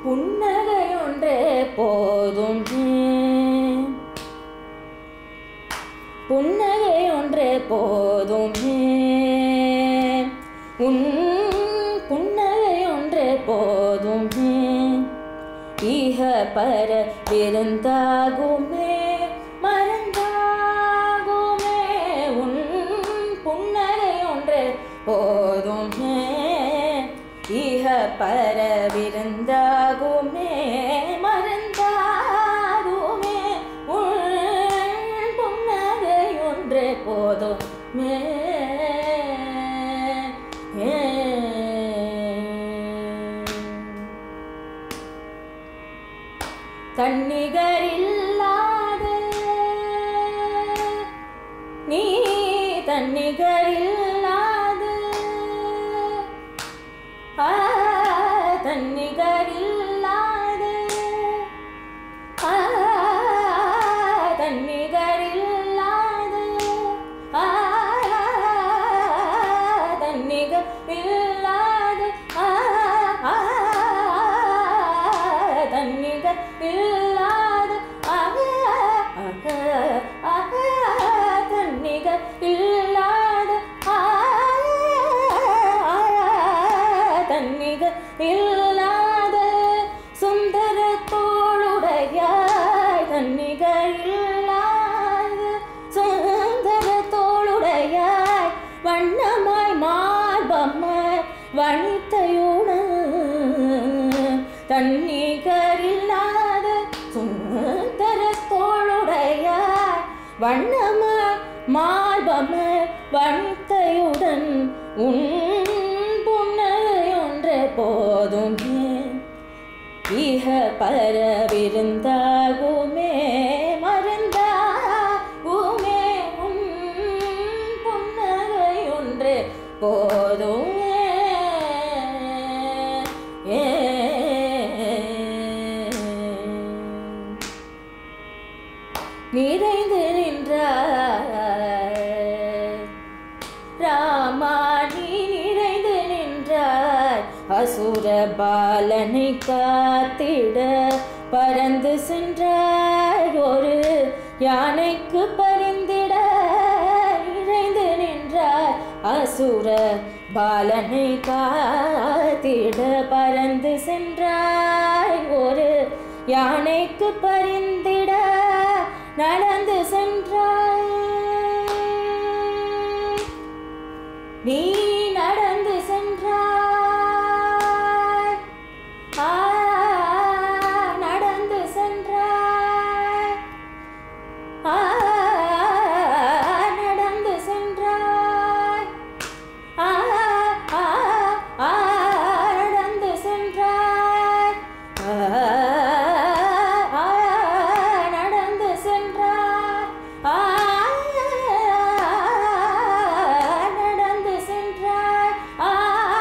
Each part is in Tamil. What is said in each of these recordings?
புன்னகை ஒன்றே போதும் புன்னகை ஒன்றே போதும் உன் புன்னகை ஒன்றே போதும் ஈக பர விருந்தாகுமே மறந்தாகுமே உன் புன்னகை ஒன்றே போதும் ஈக பர விருந்தாகுமே மறந்தாகுமே உன் புன்னகை ஒன்றே போதும் மே தன்னிகரில்லாத நீ தன்னிகரில்லாத ஆ தன்னிகரில்லாத ஆ தன்னிகரில்லாத ஆ தன்னிகர் இல்லாத ஆ ஆ தன்னிகர் இல்லாத ஆக ஆக ஆக தன்னிகர் இல்லாத ஆ தன்னிகர் இல்லாத சுந்தர தோளுடையாய் தன்னிகர் இல்லாத சுந்தர தோளுடையாய் வண்ணமாய் மார்பம்மாய் வனித்தையுடன் தன்னிகரில்லாத சுந்தர தோளுடையாய் வண்ணமாய் மார்பமர் வனித்தையுடன் உன் புன்னகை ஒன்றே போதும் ஈக பர விருந்தாகுமே மருந்தாகுமே உன் புன்னகை ஒன்றே போதும் ஏ நிறைந்து நின்றார் ராமா நீ நிறைந்து நின்றாய் அசுர பாலனை காத்திட பறந்து சென்றாய் ஒரு யானைக்கு பரிந்திட நிறைந்து நின்றாய் அசுர பாலனை காத்திட பறந்து சென்றாய் ஒரு யானைக்கு பரிந்திட நடந்து சென்றாய் நீ நடந்து சென்றாய் ஆ நடந்து சென்றாய் ஆ நடந்து சென்றாய் ஆ ஆ ஆ நடந்து சென்றாய் ஆ ஆ நடந்து சென்றாய் ஆ நடந்து சென்றாய் ஆ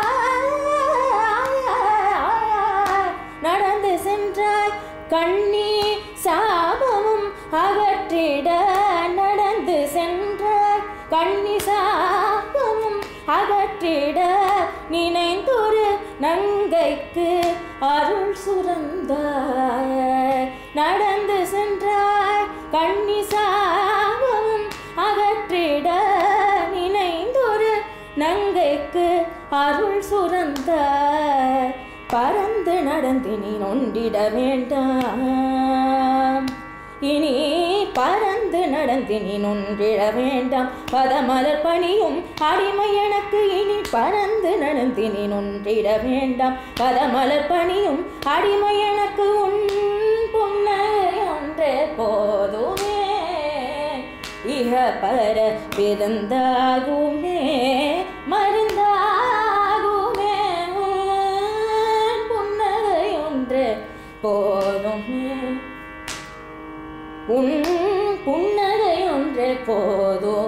நடந்து சென்றாய் கண்ணி சாபமும் அகற்றிட நடந்து சென்றாய் கண்ணி சாபமும் அகற்றிட நினைந்தொரு நங்கைக்கு அருள் சுரந்தாய் நடந்து சென்றாய் கண்ணி சாபமும் அகற்றிட நினைந்தொரு நங்கைக்கு அருள் சுரந்தாய் பறந்து நடந்து நீ நொண்டிட வேண்டாம் இனி பறந்து நடந்து நீ நொன்றிட வேண்டாம் பதமலர் பணியும் அடிமை எனக்கு இனி பறந்து நடந்து நீ நொன்றிட வேண்டாம் பதமலர் பணியும் அடிமை எனக்கு உன் புன்னகை ஒன்றே போதுமே இக பர விருந்தாகுமே மருந்தாகுமே உன் புன்னகை ஒன்றே போதுமே உன் புன்னகை ஒன்றே போதும்